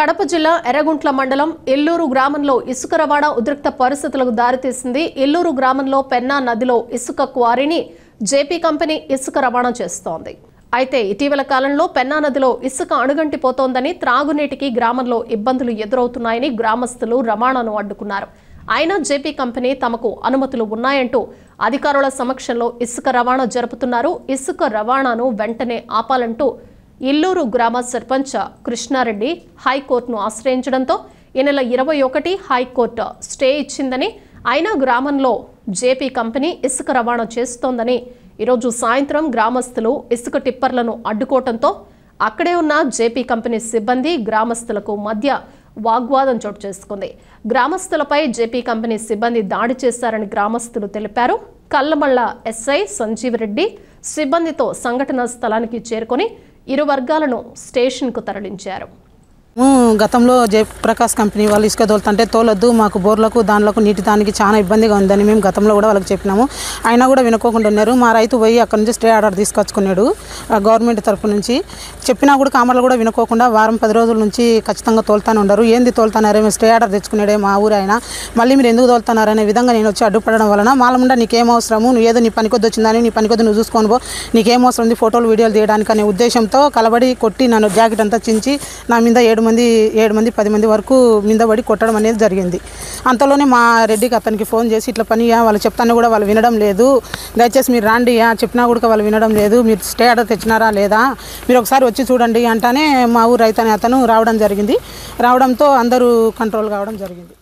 కడప జిల్లా ఎర్రగుంట్ల మండలం ఎల్లూరు గ్రామంలో ఇసుక రవాణా ఉద్రిక్త పరిస్థితులకు దారితీసింది ఎల్లూరు గ్రామంలో పెన్నా నదిలో ఇసుక క్వారీని జేపీ కంపెనీ ఇసుక రవాణా చేస్తోంది అయితే ఇటీవల కాలంలో పెన్నా నదిలో ఇసుక అణుగంటిపోతోందని త్రాగునీటికి గ్రామంలో ఇబ్బందులు ఎదురవుతున్నాయని గ్రామస్తులు రవాణాను అడ్డుకున్నారు అయినా జేపీ కంపెనీ తమకు అనుమతులు ఉన్నాయంటూ అధికారుల సమక్షంలో ఇసుక రవాణా జరుపుతున్నారు ఇసుక రవాణాను వెంటనే ఆపాలంటూ ఇల్లూరు గ్రామ సర్పంచ్ కృష్ణారెడ్డి హైకోర్టును ఆశ్రయించడంతో ఈ నెల ఇరవై ఒకటి హైకోర్టు స్టే ఇచ్చిందని అయినా గ్రామంలో జేపీ కంపెనీ ఇసుక రవాణా చేస్తోందని ఈరోజు సాయంత్రం గ్రామస్తులు ఇసుక టిప్పర్లను అడ్డుకోవడంతో అక్కడే ఉన్న జేపీ కంపెనీ సిబ్బంది గ్రామస్తులకు మధ్య వాగ్వాదం చోటు చేసుకుంది గ్రామస్తులపై జేపీ కంపెనీ సిబ్బంది దాడి చేశారని గ్రామస్తులు తెలిపారు కల్లమల్ల ఎస్ఐ సంజీవ్ రెడ్డి సిబ్బందితో సంఘటనా స్థలానికి చేరుకొని ఇరు వర్గాలను స్టేషన్కు తరలించారు మేము గతంలో జయప్రకాష్ కంపెనీ వాళ్ళు ఇసుక తోలుతుంటే తోలొద్దు మాకు బోర్లకు దానిలకు నీటి దానికి చాలా ఇబ్బందిగా ఉందని మేము గతంలో కూడా వాళ్ళకి చెప్పినాము అయినా కూడా వినుకోకుండా ఉన్నారు మా రైతు పోయి అక్కడ నుంచి స్టే ఆర్డర్ తీసుకొచ్చుకున్నాడు ఆ గవర్నమెంట్ తరపు నుంచి చెప్పినా కూడా కామర్లు కూడా వినుకోకుండా వారం పది రోజుల నుంచి ఖచ్చితంగా తోలుతానే ఉన్నారు ఏంది తోలుతున్నారే మేము స్టే ఆర్డర్ తెచ్చుకున్నాడే మా ఊరు ఆయన మళ్ళీ మీరు ఎందుకు తోలుతున్నారు అనే విధంగా నేను వచ్చి అడ్డుపడడం వలన మాలముండా నీకేం అవసరము నువ్వు ఏదో నీ పనికొద్ది వచ్చిందని నీ పనికొద్ది నువ్వు చూసుకొని పో నీకేం అవసరం ఉంది ఫోటోలు వీడియోలు తీయడానికి అనే ఉద్దేశంతో కలబడి కొట్టి నన్ను జాకెట్ అంతా చించి నా మీద ఏడు మంది ఏడు మంది పది మంది వరకు మీద పడి కొట్టడం అనేది జరిగింది అంతలోనే మా రెడ్డికి అతనికి ఫోన్ చేసి ఇట్లా పనియా వాళ్ళు చెప్తాను కూడా వాళ్ళు వినడం లేదు దయచేసి మీరు రాండి యా చెప్పినా కూడా వాళ్ళు వినడం లేదు మీరు స్టే ఆర్డర్ తెచ్చినారా లేదా మీరు ఒకసారి వచ్చి చూడండి అంటానే మా ఊరు రైతు అనే అతను రావడం జరిగింది రావడంతో అందరూ కంట్రోల్ కావడం జరిగింది